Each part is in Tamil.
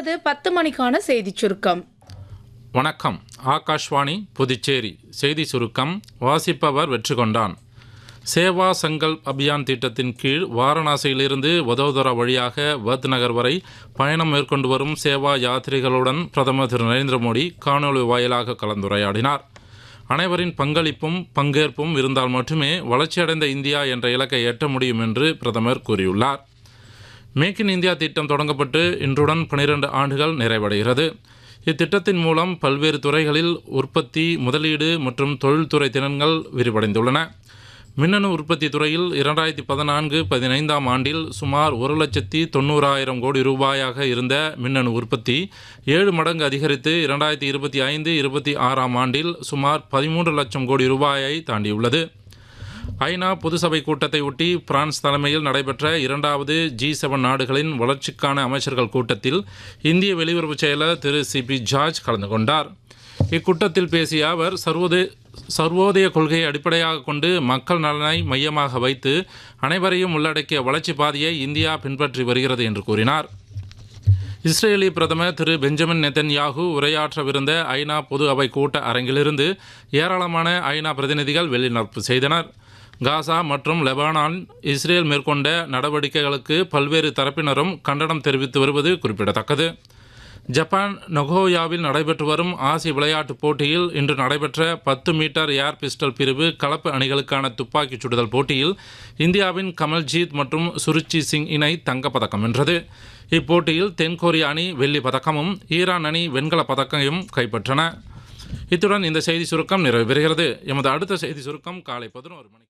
தொடர்வது பத்து மணிக்கான செய்திச் சுருக்கம் வணக்கம் ஆகாஷ்வாணி புதுச்சேரி செய்தி சுருக்கம் வாசிப்பவர் வெற்றி கொண்டான் சேவா சங்கல்ப் அபியான் திட்டத்தின் கீழ் வாரணாசியிலிருந்து வதோதரா வழியாக வத் நகர் வரை பயணம் மேற்கொண்டு வரும் சேவா யாத்ரிகளுடன் பிரதமர் திரு நரேந்திர மோடி காணொலி வாயிலாக கலந்துரையாடினார் அனைவரின் பங்களிப்பும் பங்கேற்பும் இருந்தால் மட்டுமே வளர்ச்சியடைந்த இந்தியா என்ற இலக்கை எட்ட முடியும் என்று பிரதமர் கூறியுள்ளார் மேக் இன் இந்தியா திட்டம் தொடங்கப்பட்டு இன்றுடன் பனிரெண்டு ஆண்டுகள் நிறைவடைகிறது இத்திட்டத்தின் மூலம் பல்வேறு துறைகளில் உற்பத்தி முதலீடு மற்றும் தொழில்துறை திறன்கள் விரிவடைந்துள்ளன மின்னணு உற்பத்தி துறையில் இரண்டாயிரத்தி பதினான்கு பதினைந்தாம் ஆண்டில் சுமார் ஒரு லட்சத்தி தொண்ணூறாயிரம் கோடி ரூபாயாக இருந்த மின்னணு உற்பத்தி ஏழு மடங்கு அதிகரித்து இரண்டாயிரத்தி இருபத்தி ஐந்து இருபத்தி ஆறாம் ஆண்டில் சுமார் பதிமூன்று லட்சம் கோடி ரூபாயை தாண்டியுள்ளது ஐநா பொதுசபை கூட்டத்தை ஒட்டி பிரான்ஸ் தலைமையில் நடைபெற்ற இரண்டாவது ஜி செவன் நாடுகளின் வளர்ச்சிக்கான அமைச்சர்கள் கூட்டத்தில் இந்திய வெளியுறவு செயலர் திரு சி பி ஜார்ஜ் கலந்து கொண்டார் இக்கூட்டத்தில் பேசிய அவர் சர்வோதய சர்வோதய கொள்கையை அடிப்படையாக கொண்டு மக்கள் நலனை மையமாக வைத்து அனைவரையும் உள்ளடக்கிய வளர்ச்சி பாதையை இந்தியா பின்பற்றி வருகிறது என்று கூறினார் இஸ்ரேலிய பிரதமர் திரு பெஞ்சமின் நெத்தன்யாகு உரையாற்றவிருந்த ஐநா பொது அவை கூட்ட அரங்கிலிருந்து ஏராளமான ஐநா பிரதிநிதிகள் வெளிநடப்பு செய்தனர் காசா மற்றும் லெபனான் இஸ்ரேல் மேற்கொண்ட நடவடிக்கைகளுக்கு பல்வேறு தரப்பினரும் கண்டனம் தெரிவித்து வருவது குறிப்பிடத்தக்கது ஜப்பான் நொகோயாவில் நடைபெற்று வரும் ஆசிய விளையாட்டுப் போட்டியில் இன்று நடைபெற்ற பத்து மீட்டர் ஏர் பிஸ்டல் பிரிவு கலப்பு அணிகளுக்கான துப்பாக்கிச் சுடுதல் போட்டியில் இந்தியாவின் கமல்ஜீத் மற்றும் சுருச்சி சிங் இணை தங்கப்பதக்கம் வென்றது இப்போட்டியில் தென்கொரிய அணி வெள்ளி பதக்கமும் ஈரான் அணி வெண்கலப் பதக்கமும் கைப்பற்றன இத்துடன் இந்த செய்தி சுருக்கம் நிறைவு பெறுகிறது எமது அடுத்த செய்தி சுருக்கம் காலை பதினோரு மணிக்கு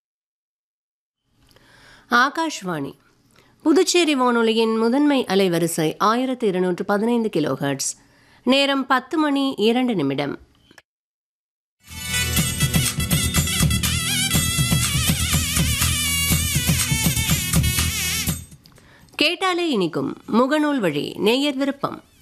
ஆகாஷ்வாணி புதுச்சேரி வானொலியின் முதன்மை அலைவரிசை ஆயிரத்தி இருநூற்று பதினைந்து கிலோஹெர்ட்ஸ் நேரம் பத்து மணி இரண்டு நிமிடம் கேட்டாலே இனிக்கும் முகநூல் வழி நேயர் விருப்பம்